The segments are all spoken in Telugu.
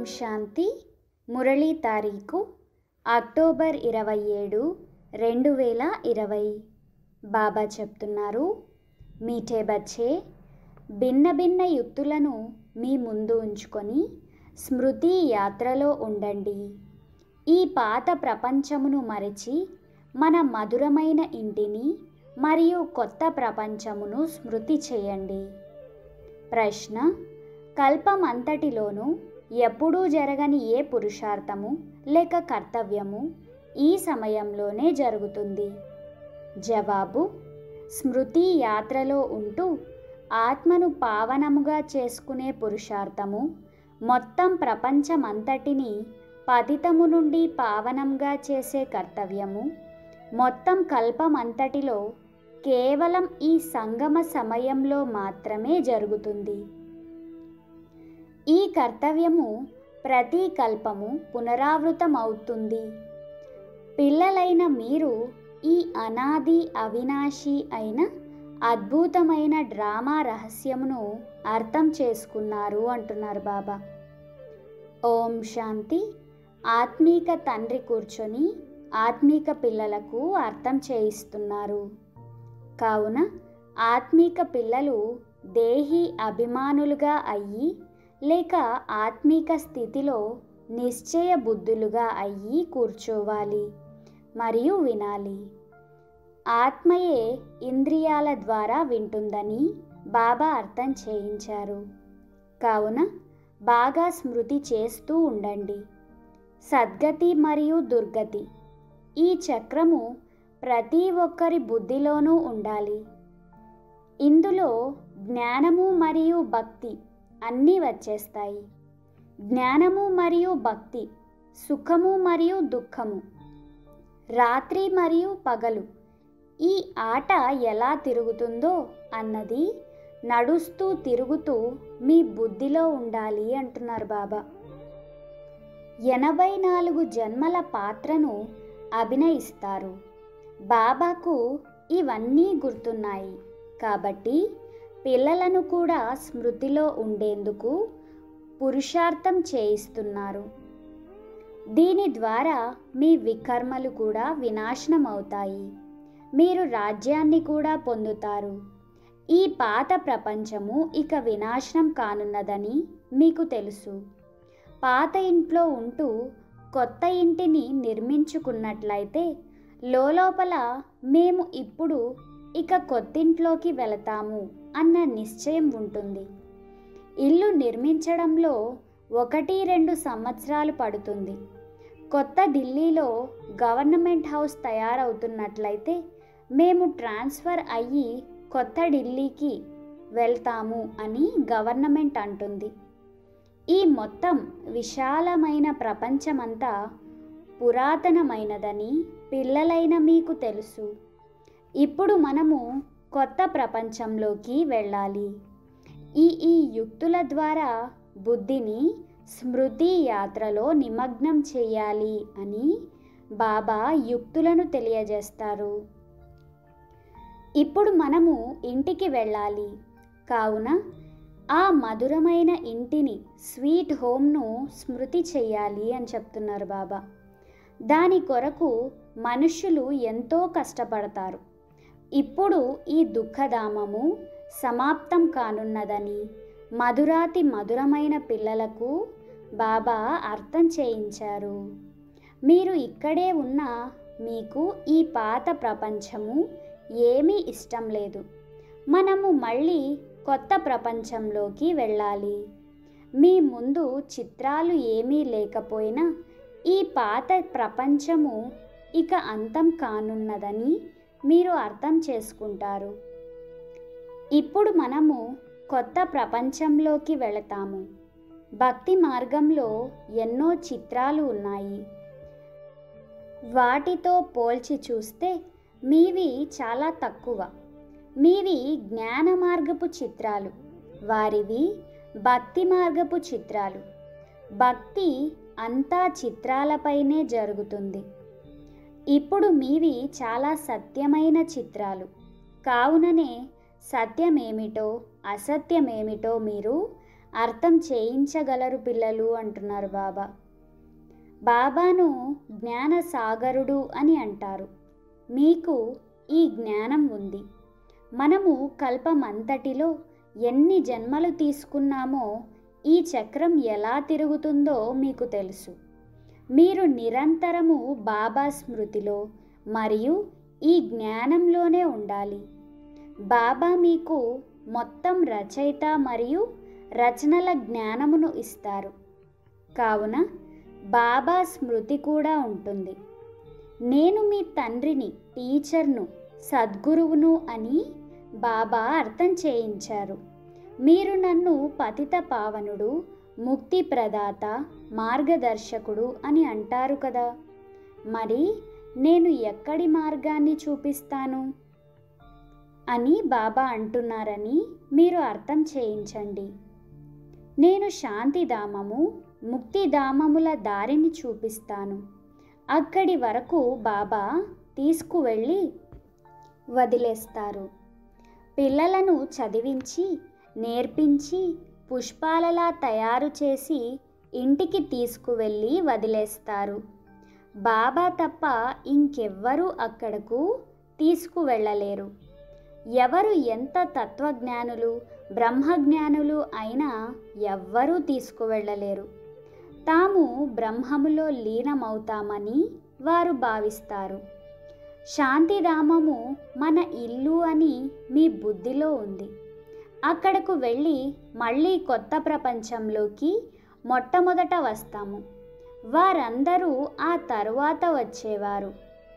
శాంతి మురళీ తారీఖు అక్టోబర్ ఇరవై ఏడు రెండు వేల ఇరవై బాబా చెప్తున్నారు మీఠే బచ్చే భిన్న భిన్న యుక్తులను మీ ముందు ఉంచుకొని స్మృతి యాత్రలో ఉండండి ఈ పాత ప్రపంచమును మరచి మన మధురమైన ఇంటిని మరియు కొత్త ప్రపంచమును స్మృతి చేయండి ప్రశ్న కల్పమంతటిలోనూ ఎప్పుడూ జరగని ఏ పురుషార్థము లేక కర్తవ్యము ఈ సమయంలోనే జరుగుతుంది జవాబు స్మృతి యాత్రలో ఉంటూ ఆత్మను పావనముగా చేసుకునే పురుషార్థము మొత్తం ప్రపంచమంతటిని పతితము నుండి పావనంగా చేసే కర్తవ్యము మొత్తం కల్పమంతటిలో కేవలం ఈ సంగమ సమయంలో మాత్రమే జరుగుతుంది ఈ కర్తవ్యము ప్రతి కల్పము పునరావృతమవుతుంది పిల్లలైన మీరు ఈ అనాది అవినాశి అయిన అద్భుతమైన డ్రామా రహస్యమును అర్థం చేసుకున్నారు అంటున్నారు బాబా ఓం శాంతి ఆత్మీక తండ్రి కూర్చొని ఆత్మీక పిల్లలకు అర్థం చేయిస్తున్నారు కావున ఆత్మీక పిల్లలు దేహి అభిమానులుగా అయ్యి లేక ఆత్మీక స్థితిలో నిశ్చయ బుద్ధులుగా అయ్యి కూర్చోవాలి మరియు వినాలి ఆత్మయే ఇంద్రియాల ద్వారా వింటుందని బాబా అర్థం చేయించారు కావున బాగా స్మృతి చేస్తూ ఉండండి సద్గతి మరియు దుర్గతి ఈ చక్రము ప్రతి ఒక్కరి బుద్ధిలోనూ ఉండాలి ఇందులో జ్ఞానము మరియు భక్తి అన్నీ వచ్చేస్తాయి జ్ఞానము మరియు భక్తి సుఖము మరియు దుఃఖము రాత్రి మరియు పగలు ఈ ఆట ఎలా తిరుగుతుందో అన్నది నడుస్తూ తిరుగుతూ మీ బుద్ధిలో ఉండాలి అంటున్నారు బాబా ఎనభై నాలుగు జన్మల పాత్రను అభినయిస్తారు బాబాకు ఇవన్నీ గుర్తున్నాయి కాబట్టి పిల్లలను కూడా స్మృతిలో ఉండేందుకు పురుషార్థం చేయిస్తున్నారు దీని ద్వారా మీ వికర్మలు కూడా వినాశనం అవుతాయి మీరు రాజ్యాన్ని కూడా పొందుతారు ఈ పాత ప్రపంచము ఇక వినాశనం కానున్నదని మీకు తెలుసు పాత ఇంట్లో ఉంటూ కొత్త ఇంటిని నిర్మించుకున్నట్లయితే లోపల మేము ఇప్పుడు ఇక కొత్తింట్లోకి వెళతాము అన్న నిశ్చయం ఉంటుంది ఇల్లు నిర్మించడంలో ఒకటి రెండు సంవత్సరాలు పడుతుంది కొత్త ఢిల్లీలో గవర్నమెంట్ హౌస్ తయారవుతున్నట్లయితే మేము ట్రాన్స్ఫర్ అయ్యి కొత్త ఢిల్లీకి వెళ్తాము అని గవర్నమెంట్ అంటుంది ఈ మొత్తం విశాలమైన ప్రపంచమంతా పురాతనమైనదని పిల్లలైన మీకు తెలుసు ఇప్పుడు మనము కొత్త ప్రపంచంలోకి వెళ్ళాలి ఈ ఈ యుక్తుల ద్వారా బుద్ధిని స్మృతి యాత్రలో నిమగ్నం చేయాలి అని బాబా యుక్తులను తెలియజేస్తారు ఇప్పుడు మనము ఇంటికి వెళ్ళాలి కావున ఆ మధురమైన ఇంటిని స్వీట్ హోమ్ను స్మృతి చేయాలి అని చెప్తున్నారు బాబా దాని కొరకు మనుషులు ఎంతో కష్టపడతారు ఇప్పుడు ఈ దుఃఖధామము సమాప్తం కానున్నదని మధురాతి మధురమైన పిల్లలకు బాబా అర్థం చేయించారు మీరు ఇక్కడే ఉన్న మీకు ఈ పాత ప్రపంచము ఏమీ ఇష్టం లేదు మనము మళ్ళీ కొత్త ప్రపంచంలోకి వెళ్ళాలి మీ ముందు చిత్రాలు ఏమీ లేకపోయినా ఈ పాత ప్రపంచము ఇక అంతం కానున్నదని మీరు అర్థం చేసుకుంటారు ఇప్పుడు మనము కొత్త ప్రపంచంలోకి వెళతాము భక్తి మార్గంలో ఎన్నో చిత్రాలు ఉన్నాయి వాటితో పోల్చి చూస్తే మీవి చాలా తక్కువ మీవి జ్ఞాన మార్గపు చిత్రాలు వారివి భక్తి మార్గపు చిత్రాలు భక్తి అంతా చిత్రాలపైనే జరుగుతుంది ఇప్పుడు మీవి చాలా సత్యమైన చిత్రాలు కావుననే సత్యమేమిటో అసత్యమేమిటో మీరు అర్థం చేయించగలరు పిల్లలు అంటున్నారు బాబా బాబాను జ్ఞాన సాగరుడు అని అంటారు మీకు ఈ జ్ఞానం ఉంది మనము కల్పమంతటిలో ఎన్ని జన్మలు తీసుకున్నామో ఈ చక్రం ఎలా తిరుగుతుందో మీకు తెలుసు మీరు నిరంతరము బాబా స్మృతిలో మరియు ఈ జ్ఞానంలోనే ఉండాలి బాబా మీకు మొత్తం రచయిత మరియు రచనల జ్ఞానమును ఇస్తారు కావున బాబా స్మృతి కూడా ఉంటుంది నేను మీ తండ్రిని టీచర్ను సద్గురువును అని బాబా అర్థం చేయించారు మీరు నన్ను పతిత పావనుడు ముక్తి ప్రదాత మార్గదర్శకుడు అని అంటారు కదా మరి నేను ఎక్కడి మార్గాన్ని చూపిస్తాను అని బాబా అంటున్నారని మీరు అర్థం చేయించండి నేను శాంతిధామము ముక్తిధామముల దారిని చూపిస్తాను అక్కడి వరకు బాబా తీసుకువెళ్ళి వదిలేస్తారు పిల్లలను చదివించి నేర్పించి పుష్పాలలా తయారు చేసి ఇంటికి తీసుకువెళ్ళి వదిలేస్తారు బాబా తప్ప ఇంకెవ్వరూ అక్కడకు తీసుకువెళ్ళలేరు ఎవరు ఎంత తత్వజ్ఞానులు బ్రహ్మజ్ఞానులు అయినా ఎవ్వరూ తీసుకువెళ్ళలేరు తాము బ్రహ్మములో లీనమవుతామని వారు భావిస్తారు శాంతిధామము మన ఇల్లు అని మీ బుద్ధిలో ఉంది అక్కడకు వెళ్ళి మళ్ళీ కొత్త ప్రపంచంలోకి మొట్టమొదట వస్తాము వారందరూ ఆ తరువాత వచ్చేవారు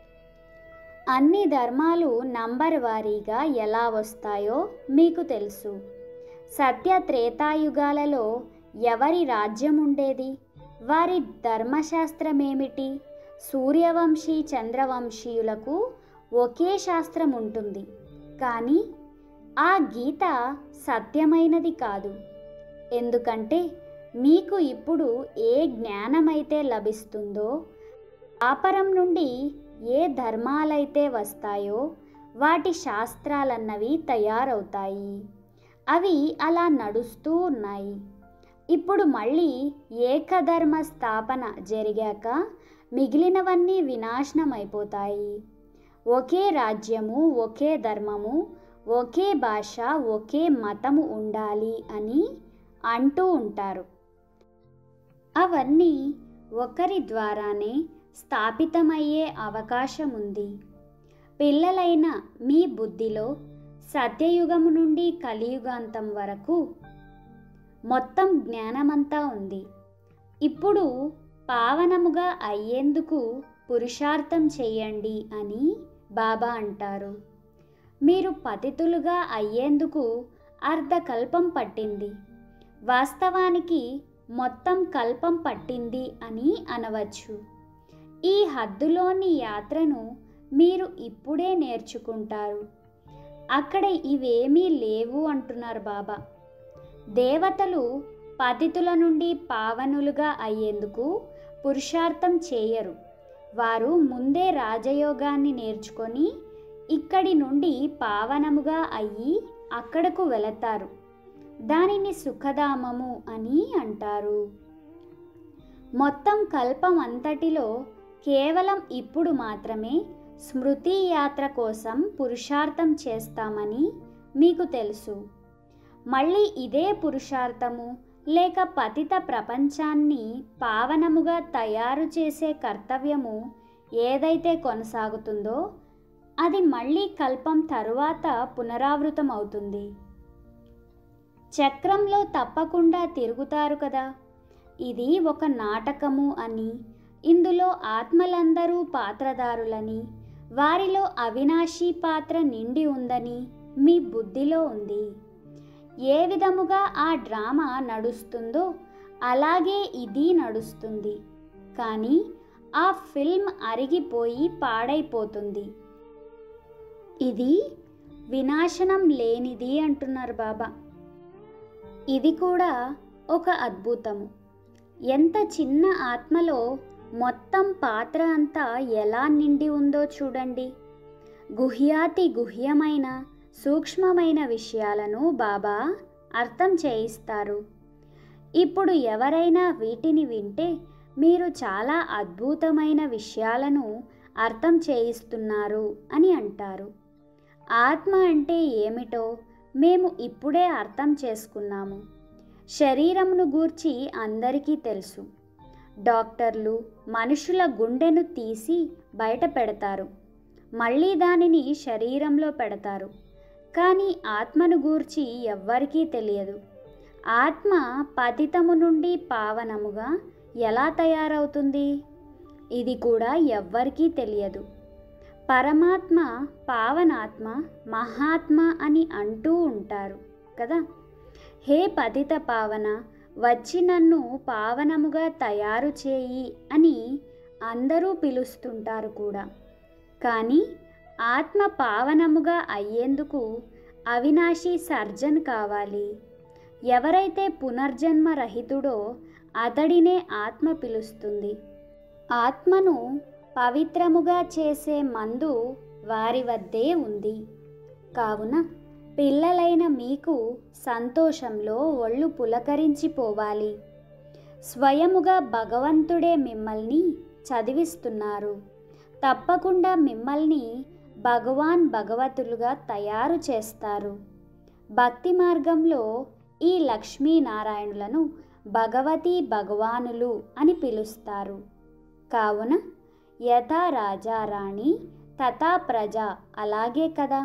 అన్ని ధర్మాలు నంబర్ వారీగా ఎలా వస్తాయో మీకు తెలుసు సత్య త్రేతాయుగాలలో ఎవరి రాజ్యం ఉండేది వారి ధర్మశాస్త్రమేమిటి సూర్యవంశీ చంద్రవంశీయులకు ఒకే శాస్త్రం ఉంటుంది కానీ ఆ గీత సత్యమైనది కాదు ఎందుకంటే మీకు ఇప్పుడు ఏ జ్ఞానమైతే లభిస్తుందో ఆపరం నుండి ఏ ధర్మాలైతే వస్తాయో వాటి శాస్త్రాలన్నవి తయారవుతాయి అవి అలా నడుస్తూ ఉన్నాయి ఇప్పుడు మళ్ళీ ఏకధర్మ స్థాపన జరిగాక మిగిలినవన్నీ వినాశనం అయిపోతాయి ఒకే రాజ్యము ఒకే ధర్మము ఒకే భాష ఒకే మతము ఉండాలి అని అంటూ ఉంటారు అవన్నీ ఒకరి ద్వారానే స్థాపితమయ్యే అవకాశం ఉంది పిల్లలైన మీ బుద్ధిలో సత్యయుగము నుండి కలియుగాంతం వరకు మొత్తం జ్ఞానమంతా ఉంది ఇప్పుడు పావనముగా అయ్యేందుకు పురుషార్థం చేయండి అని బాబా అంటారు మీరు పతితులుగా అయ్యేందుకు అర్ధకల్పం పట్టింది వాస్తవానికి మొత్తం కల్పం పట్టింది అని అనవచ్చు ఈ హద్దులోని యాత్రను మీరు ఇప్పుడే నేర్చుకుంటారు అక్కడ ఇవేమీ లేవు అంటున్నారు బాబా దేవతలు పతితుల నుండి పావనులుగా అయ్యేందుకు పురుషార్థం చేయరు వారు ముందే రాజయోగాన్ని నేర్చుకొని ఇక్కడి నుండి పావనముగా అయ్యి అక్కడకు వెళతారు దానిని సుఖధామము అని అంటారు మొత్తం కల్పం అంతటిలో కేవలం ఇప్పుడు మాత్రమే స్మృతి యాత్ర కోసం పురుషార్థం చేస్తామని మీకు తెలుసు మళ్ళీ ఇదే పురుషార్థము లేక పతిత ప్రపంచాన్ని పావనముగా తయారు చేసే కర్తవ్యము ఏదైతే కొనసాగుతుందో అది మళ్ళీ కల్పం తరువాత పునరావృతం అవుతుంది చక్రంలో తప్పకుండా తిరుగుతారు కదా ఇది ఒక నాటకము అని ఇందులో ఆత్మలందరూ పాత్రదారులని వారిలో అవినాశీ పాత్ర నిండి ఉందని మీ బుద్ధిలో ఉంది ఏ విధముగా ఆ డ్రామా నడుస్తుందో అలాగే ఇది నడుస్తుంది కానీ ఆ ఫిల్మ్ అరిగిపోయి పాడైపోతుంది ఇది వినాశనం లేనిది అంటున్నారు బాబా ఇది కూడా ఒక అద్భుతము ఎంత చిన్న ఆత్మలో మొత్తం పాత్ర అంతా ఎలా నిండి ఉందో చూడండి గుహ్యాతి గుహ్యమైన సూక్ష్మమైన విషయాలను బాబా అర్థం చేయిస్తారు ఇప్పుడు ఎవరైనా వీటిని వింటే మీరు చాలా అద్భుతమైన విషయాలను అర్థం చేయిస్తున్నారు అని అంటారు ఆత్మ అంటే ఏమిటో మేము ఇప్పుడే అర్థం చేసుకున్నాము శరీరంను గూర్చి అందరికీ తెలుసు డాక్టర్లు మనుషుల గుండెను తీసి బయట పెడతారు మళ్ళీ దానిని శరీరంలో పెడతారు కానీ ఆత్మను గూర్చి ఎవ్వరికీ తెలియదు ఆత్మ పతితము నుండి పావనముగా ఎలా తయారవుతుంది ఇది కూడా ఎవ్వరికీ తెలియదు పరమాత్మ పావనాత్మ మహాత్మ అని అంటూ ఉంటారు కదా హే పతిత పావన వచ్చి నన్ను పావనముగా తయారు చేయి అని అందరూ పిలుస్తుంటారు కూడా కానీ ఆత్మ పావనముగా అయ్యేందుకు అవినాశి సర్జన్ కావాలి ఎవరైతే పునర్జన్మ రహితుడో అతడినే ఆత్మ పిలుస్తుంది ఆత్మను పవిత్రముగా చేసే మందు వారి వద్దే ఉంది కావున పిల్లలైన మీకు సంతోషంలో ఒళ్ళు పులకరించిపోవాలి స్వయముగా భగవంతుడే మిమ్మల్ని చదివిస్తున్నారు తప్పకుండా మిమ్మల్ని భగవాన్ భగవతులుగా తయారు చేస్తారు భక్తి మార్గంలో ఈ లక్ష్మీనారాయణులను భగవతి భగవానులు అని పిలుస్తారు కావున యథా రాజా రాణి తథా ప్రజ అలాగే కదా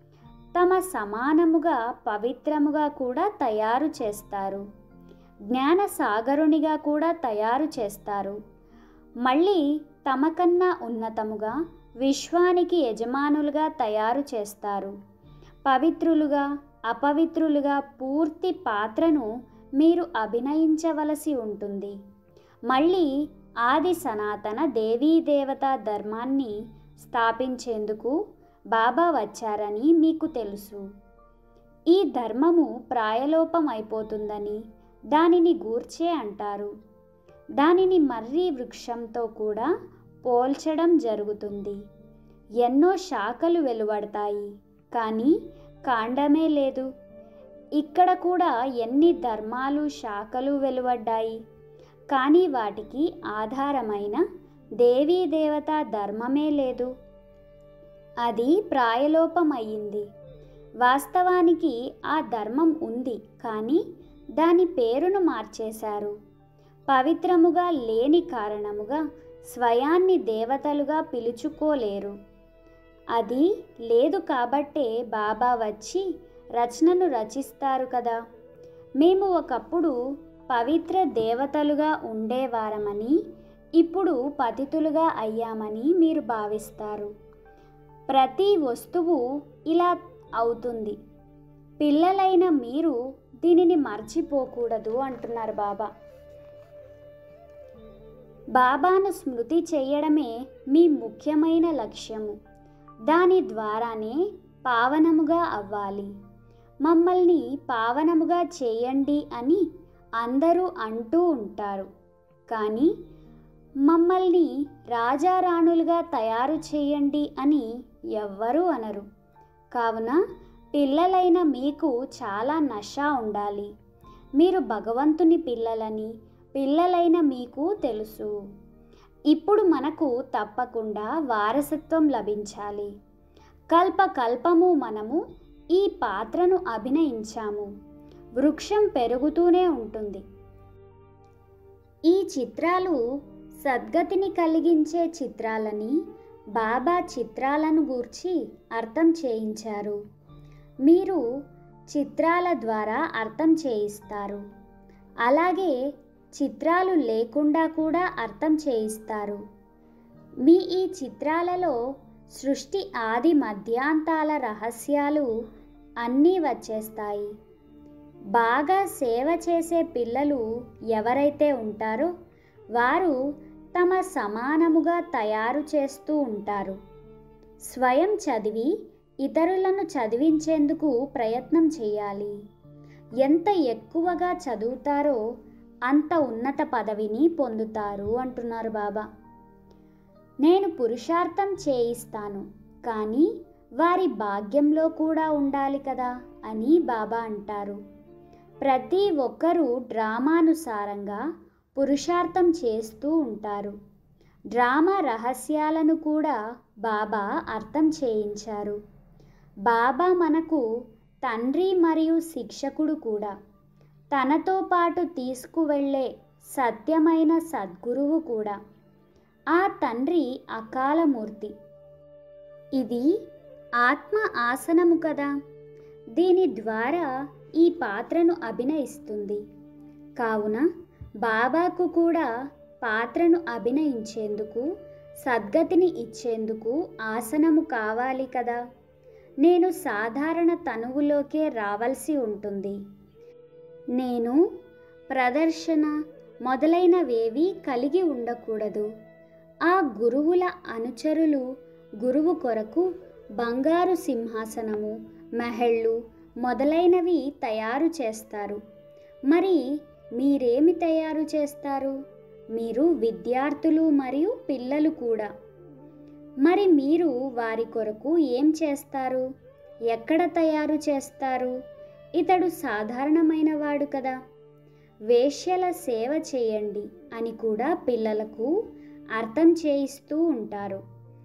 తమ సమానముగా పవిత్రముగా కూడా తయారు చేస్తారు జ్ఞాన సాగరునిగా కూడా తయారు చేస్తారు మళ్ళీ తమకన్నా ఉన్నతముగా విశ్వానికి యజమానులుగా తయారు చేస్తారు పవిత్రులుగా అపవిత్రులుగా పూర్తి పాత్రను మీరు అభినయించవలసి ఉంటుంది మళ్ళీ ఆది సనాతన దేవీ దేవతా ధర్మాన్ని స్థాపించేందుకు బాబా వచ్చారని మీకు తెలుసు ఈ ధర్మము ప్రాయలోపం అయిపోతుందని దానిని గూర్చే అంటారు దానిని మర్రి వృక్షంతో కూడా పోల్చడం జరుగుతుంది ఎన్నో శాఖలు వెలువడతాయి కానీ కాండమే లేదు ఇక్కడ కూడా ఎన్ని ధర్మాలు శాఖలు వెలువడ్డాయి కానీ వాటికి ఆధారమైన దేవీ దేవత ధర్మమే లేదు అది ప్రాయలోపమయ్యింది వాస్తవానికి ఆ ధర్మం ఉంది కానీ దాని పేరును మార్చేశారు పవిత్రముగా లేని కారణముగా స్వయాన్ని దేవతలుగా పిలుచుకోలేరు అది లేదు కాబట్టే బాబా వచ్చి రచనను రచిస్తారు కదా మేము ఒకప్పుడు పవిత్ర దేవతలుగా ఉండేవారమని ఇప్పుడు పతితులుగా అయ్యామని మీరు భావిస్తారు ప్రతి వస్తువు ఇలా అవుతుంది పిల్లలైన మీరు దీనిని మర్చిపోకూడదు అంటున్నారు బాబా బాబాను స్మృతి చేయడమే మీ ముఖ్యమైన లక్ష్యము దాని ద్వారానే పావనముగా అవ్వాలి మమ్మల్ని పావనముగా చేయండి అని అందరూ అంటూ ఉంటారు కానీ మమ్మల్ని రాజారాణులుగా తయారు చేయండి అని ఎవ్వరూ అనరు కావున పిల్లలైన మీకు చాలా నష ఉండాలి మీరు భగవంతుని పిల్లలని పిల్లలైన మీకు తెలుసు ఇప్పుడు మనకు తప్పకుండా వారసత్వం లభించాలి కల్ప కల్పము మనము ఈ పాత్రను అభినయించాము వృక్షం పెరుగుతూనే ఉంటుంది ఈ చిత్రాలు సద్గతిని కలిగించే చిత్రాలని బాబా చిత్రాలను గూర్చి అర్థం చేయించారు మీరు చిత్రాల ద్వారా అర్థం చేయిస్తారు అలాగే చిత్రాలు లేకుండా కూడా అర్థం చేయిస్తారు మీ ఈ చిత్రాలలో సృష్టి ఆది మధ్యాంతాల రహస్యాలు అన్నీ వచ్చేస్తాయి బాగా సేవ చేసే పిల్లలు ఎవరైతే ఉంటారో వారు తమ సమానముగా తయారు చేస్తూ ఉంటారు స్వయం చదివి ఇతరులను చదివించేందుకు ప్రయత్నం చేయాలి ఎంత ఎక్కువగా చదువుతారో అంత ఉన్నత పదవిని పొందుతారు అంటున్నారు బాబా నేను పురుషార్థం చేయిస్తాను కానీ వారి భాగ్యంలో కూడా ఉండాలి కదా అని బాబా అంటారు ప్రతి ఒక్కరూ డ్రామానుసారంగా పురుషార్థం చేస్తూ ఉంటారు డ్రామా రహస్యాలను కూడా బాబా అర్థం చేయించారు బాబా మనకు తండ్రి మరియు శిక్షకుడు కూడా తనతో పాటు తీసుకువెళ్ళే సత్యమైన సద్గురువు కూడా ఆ తండ్రి అకాలమూర్తి ఇది ఆత్మ ఆసనము కదా దీని ద్వారా ఈ పాత్రను అభినయిస్తుంది కావున బాబాకు కూడా పాత్రను అభినయించేందుకు సద్గతిని ఇచ్చేందుకు ఆసనము కావాలి కదా నేను సాధారణ తనువులోకే రావాల్సి ఉంటుంది నేను ప్రదర్శన మొదలైనవేవి కలిగి ఉండకూడదు ఆ గురువుల అనుచరులు గురువు కొరకు బంగారు సింహాసనము మెహళ్ళు మొదలైనవి తయారు చేస్తారు మరి మీరేమి తయారు చేస్తారు మీరు విద్యార్థులు మరియు పిల్లలు కూడా మరి మీరు వారి కొరకు ఏం చేస్తారు ఎక్కడ తయారు చేస్తారు ఇతడు సాధారణమైన వాడు కదా వేశ్యల సేవ చేయండి అని కూడా పిల్లలకు అర్థం చేయిస్తూ ఉంటారు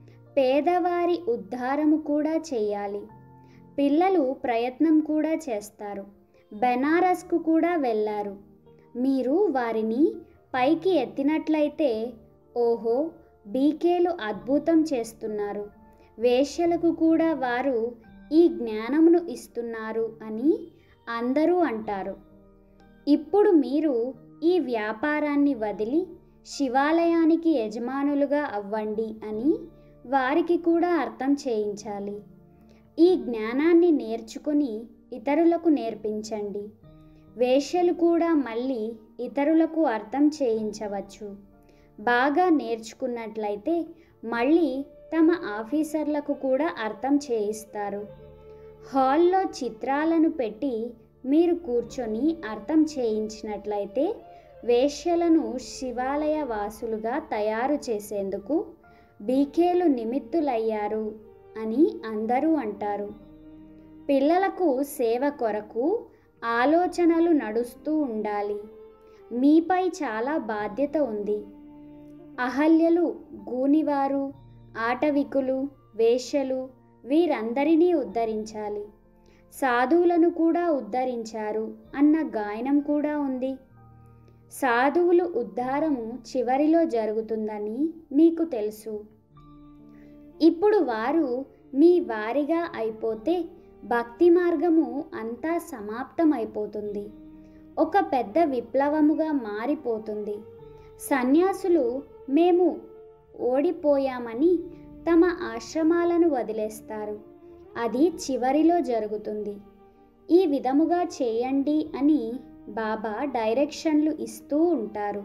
పేదవారి ఉద్ధారము కూడా చేయాలి పిల్లలు ప్రయత్నం కూడా చేస్తారు బెనారస్కు కూడా వెళ్ళారు మీరు వారిని పైకి ఎత్తినట్లయితే ఓహో బీకేలు అద్భుతం చేస్తున్నారు వేశ్యలకు కూడా వారు ఈ జ్ఞానమును ఇస్తున్నారు అని అందరూ అంటారు ఇప్పుడు మీరు ఈ వ్యాపారాన్ని వదిలి శివాలయానికి యజమానులుగా అవ్వండి అని వారికి కూడా అర్థం చేయించాలి ఈ జ్ఞానాన్ని నేర్చుకుని ఇతరులకు నేర్పించండి వేశ్యలు కూడా మళ్ళీ ఇతరులకు అర్థం చేయించవచ్చు బాగా నేర్చుకున్నట్లయితే మళ్ళీ తమ ఆఫీసర్లకు కూడా అర్థం చేయిస్తారు హాల్లో చిత్రాలను పెట్టి మీరు కూర్చొని అర్థం చేయించినట్లయితే వేశ్యలను శివాలయ వాసులుగా తయారు చేసేందుకు బీకేలు నిమిత్తులయ్యారు అని అందరూ అంటారు పిల్లలకు సేవ కొరకు ఆలోచనలు నడుస్తూ ఉండాలి మీపై చాలా బాధ్యత ఉంది అహల్యలు గూనివారు ఆటవికులు వేశ్యలు వీరందరినీ ఉద్ధరించాలి సాధువులను కూడా ఉద్ధరించారు అన్న గాయనం కూడా ఉంది సాధువులు ఉద్ధారము చివరిలో జరుగుతుందని మీకు తెలుసు ఇప్పుడు వారు మీ వారిగా అయిపోతే భక్తి మార్గము అంతా సమాప్తమైపోతుంది ఒక పెద్ద విప్లవముగా మారిపోతుంది సన్యాసులు మేము ఓడిపోయామని తమ ఆశ్రమాలను వదిలేస్తారు అది చివరిలో జరుగుతుంది ఈ విధముగా చేయండి అని బాబా డైరెక్షన్లు ఇస్తూ ఉంటారు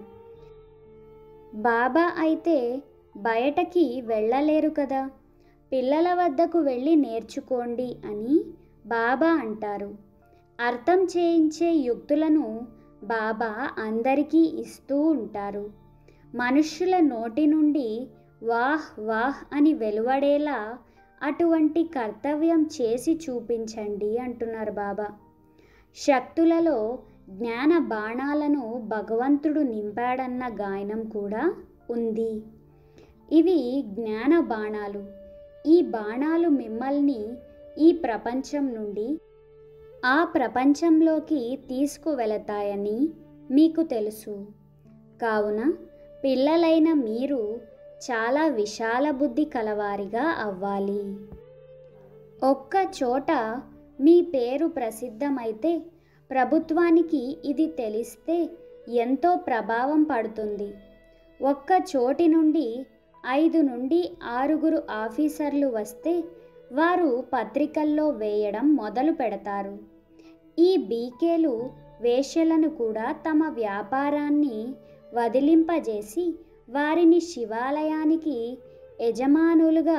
బాబా అయితే బయటకి వెళ్ళలేరు కదా పిల్లల వద్దకు వెళ్ళి నేర్చుకోండి అని బాబా అంటారు అర్థం చేయించే యుక్తులను బాబా అందరికీ ఇస్తూ ఉంటారు మనుష్యుల నోటి నుండి వాహ్ వాహ్ అని వెలువడేలా అటువంటి కర్తవ్యం చేసి చూపించండి అంటున్నారు బాబా శక్తులలో జ్ఞాన బాణాలను భగవంతుడు నింపాడన్న గాయనం కూడా ఉంది ఇవి జ్ఞాన బాణాలు ఈ బాణాలు మిమ్మల్ని ఈ ప్రపంచం నుండి ఆ ప్రపంచంలోకి తీసుకువెళతాయని మీకు తెలుసు కావున పిల్లలైన మీరు చాలా విశాల బుద్ధి కలవారిగా అవ్వాలి ఒక్క చోట మీ పేరు ప్రసిద్ధమైతే ప్రభుత్వానికి ఇది తెలిస్తే ఎంతో ప్రభావం పడుతుంది ఒక్క చోటి నుండి ఐదు నుండి ఆరుగురు ఆఫీసర్లు వస్తే వారు పత్రికల్లో వేయడం మొదలు పెడతారు ఈ బీకేలు వేశ్యలను కూడా తమ వ్యాపారాన్ని వదిలింపజేసి వారిని శివాలయానికి యజమానులుగా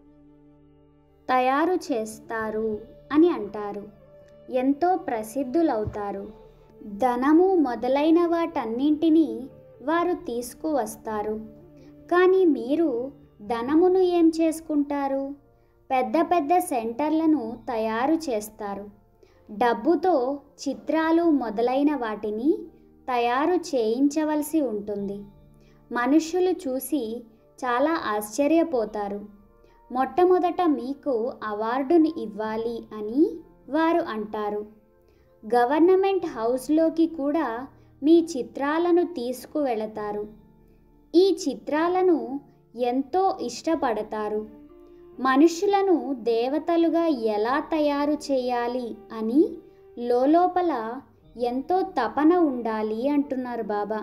తయారు చేస్తారు అని అంటారు ఎంతో ప్రసిద్ధులవుతారు ధనము మొదలైన వాటన్నింటినీ వారు తీసుకువస్తారు కానీ మీరు ధనమును ఏం చేసుకుంటారు పెద్ద పెద్ద సెంటర్లను తయారు చేస్తారు డబ్బుతో చిత్రాలు మొదలైన వాటిని తయారు చేయించవలసి ఉంటుంది మనుషులు చూసి చాలా ఆశ్చర్యపోతారు మొట్టమొదట మీకు అవార్డుని ఇవ్వాలి అని వారు అంటారు గవర్నమెంట్ హౌస్లోకి కూడా మీ చిత్రాలను తీసుకువెళతారు ఈ చిత్రాలను ఎంతో ఇష్టపడతారు మనుషులను దేవతలుగా ఎలా తయారు చేయాలి అని లోపల ఎంతో తపన ఉండాలి అంటున్నారు బాబా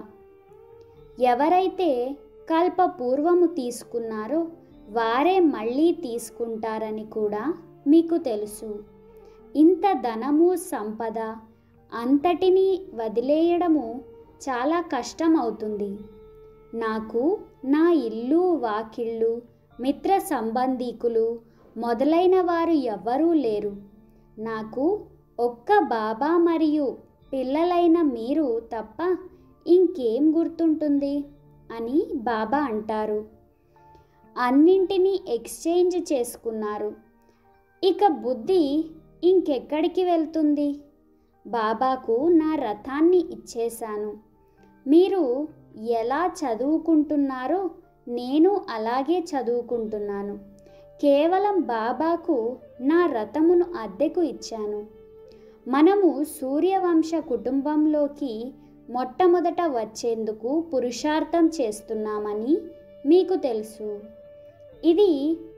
ఎవరైతే కల్ప పూర్వము తీసుకున్నారో వారే మళ్ళీ తీసుకుంటారని కూడా మీకు తెలుసు ఇంత ధనము సంపద అంతటినీ వదిలేయడము చాలా కష్టం అవుతుంది నాకు నా ఇల్లు వాకిళ్ళు మిత్ర సంబంధీకులు మొదలైన వారు ఎవ్వరూ లేరు నాకు ఒక్క బాబా మరియు పిల్లలైన మీరు తప్ప ఇంకేం గుర్తుంటుంది అని బాబా అంటారు అన్నింటినీ ఎక్స్చేంజ్ చేసుకున్నారు ఇక బుద్ధి ఇంకెక్కడికి వెళ్తుంది బాబాకు నా రథాన్ని ఇచ్చేశాను మీరు ఎలా చదువుకుంటున్నారో నేను అలాగే చదువుకుంటున్నాను కేవలం బాబాకు నా రథమును అద్దెకు ఇచ్చాను మనము సూర్యవంశ కుటుంబంలోకి మొట్టమొదట వచ్చేందుకు పురుషార్థం చేస్తున్నామని మీకు తెలుసు ఇది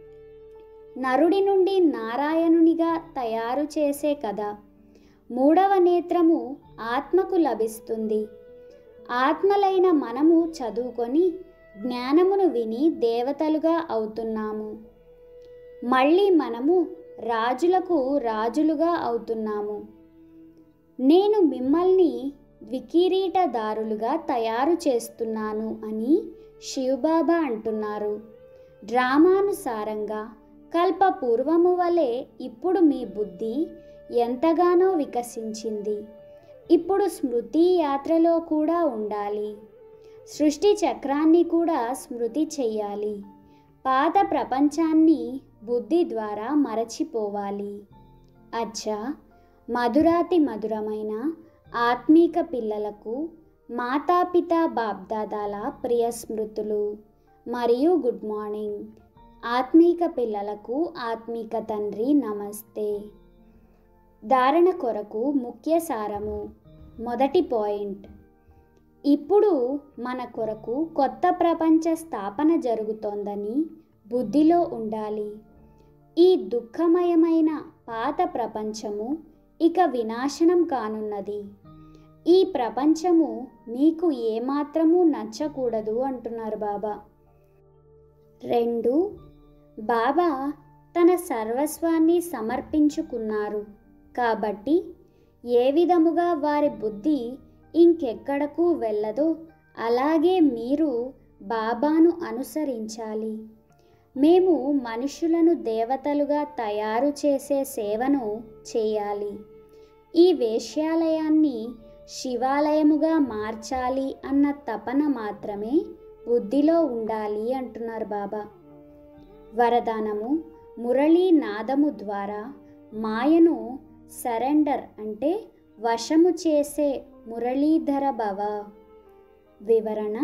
నరుడి నుండి నారాయణునిగా తయారు చేసే కథ మూడవ నేత్రము ఆత్మకు లభిస్తుంది ఆత్మలైన మనము చదువుకొని జ్ఞానమును విని దేవతలుగా అవుతున్నాము మళ్ళీ మనము రాజులకు రాజులుగా అవుతున్నాము నేను మిమ్మల్ని ద్వికిరీటదారులుగా తయారు చేస్తున్నాను అని శివబాబా అంటున్నారు డ్రామానుసారంగా కల్ప పూర్వము వలె ఇప్పుడు మీ బుద్ధి ఎంతగానో వికసించింది ఇప్పుడు స్మృతి యాత్రలో కూడా ఉండాలి సృష్టి చక్రాన్ని కూడా స్మృతి చెయ్యాలి పాత ప్రపంచాన్ని బుద్ధి ద్వారా మరచిపోవాలి అచ్చా మధురాతి మధురమైన ఆత్మీక పిల్లలకు మాతాపిత బాబ్దాదాల ప్రియ స్మృతులు మరియు గుడ్ మార్నింగ్ ఆత్మీక పిల్లలకు ఆత్మీక తండ్రి నమస్తే ధారణ కొరకు ముఖ్య సారము మొదటి పాయింట్ ఇప్పుడు మన కొరకు కొత్త ప్రపంచ స్థాపన జరుగుతోందని బుద్ధిలో ఉండాలి ఈ దుఃఖమయమైన పాత ప్రపంచము ఇక వినాశనం కానున్నది ఈ ప్రపంచము మీకు ఏమాత్రము నచ్చకూడదు అంటున్నారు బాబా రెండు బాబా తన సర్వస్వాన్ని సమర్పించుకున్నారు కాబట్టి ఏ విధముగా వారి బుద్ధి ఇంకెక్కడకు వెళ్ళదో అలాగే మీరు బాబాను అనుసరించాలి మేము మనుషులను దేవతలుగా తయారు చేసే సేవను చేయాలి ఈ వేశ్యాలయాన్ని శివాలయముగా మార్చాలి అన్న తపన మాత్రమే బుద్ధిలో ఉండాలి అంటున్నారు బాబా వరదానము మురళీ నాదము ద్వారా మాయను సరెండర్ అంటే వశము చేసే మురళీధర భవ వివరణ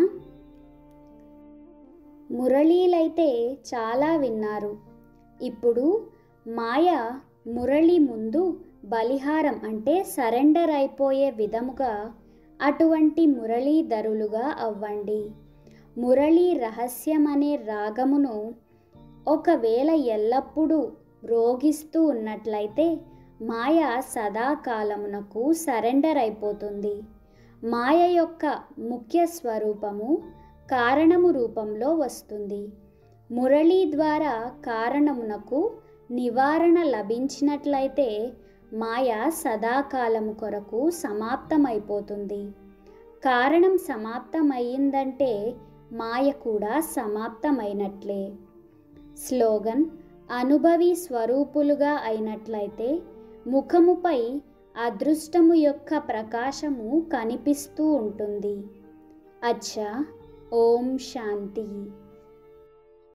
మురళీలైతే చాలా విన్నారు ఇప్పుడు మాయ మురళి ముందు బలిహారం అంటే సరెండర్ అయిపోయే విధముగా అటువంటి మురళీధరులుగా అవ్వండి మురళీ రహస్యం అనే రాగమును ఒకవేళ ఎల్లప్పుడూ రోగిస్తూ ఉన్నట్లయితే మాయ సదాకాలమునకు సరెండర్ అయిపోతుంది మాయ యొక్క ముఖ్య స్వరూపము కారణము రూపంలో వస్తుంది మురళీ ద్వారా కారణమునకు నివారణ లభించినట్లయితే మాయ సదాకాలము కొరకు సమాప్తమైపోతుంది కారణం సమాప్తమయ్యిందంటే మాయ కూడా సమాప్తమైనట్లే స్లోగన్ అనుభవి స్వరూపులుగా అయినట్లయితే ముఖముపై అదృష్టము యొక్క ప్రకాశము కనిపిస్తూ ఉంటుంది అచ్చా ఓం శాంతి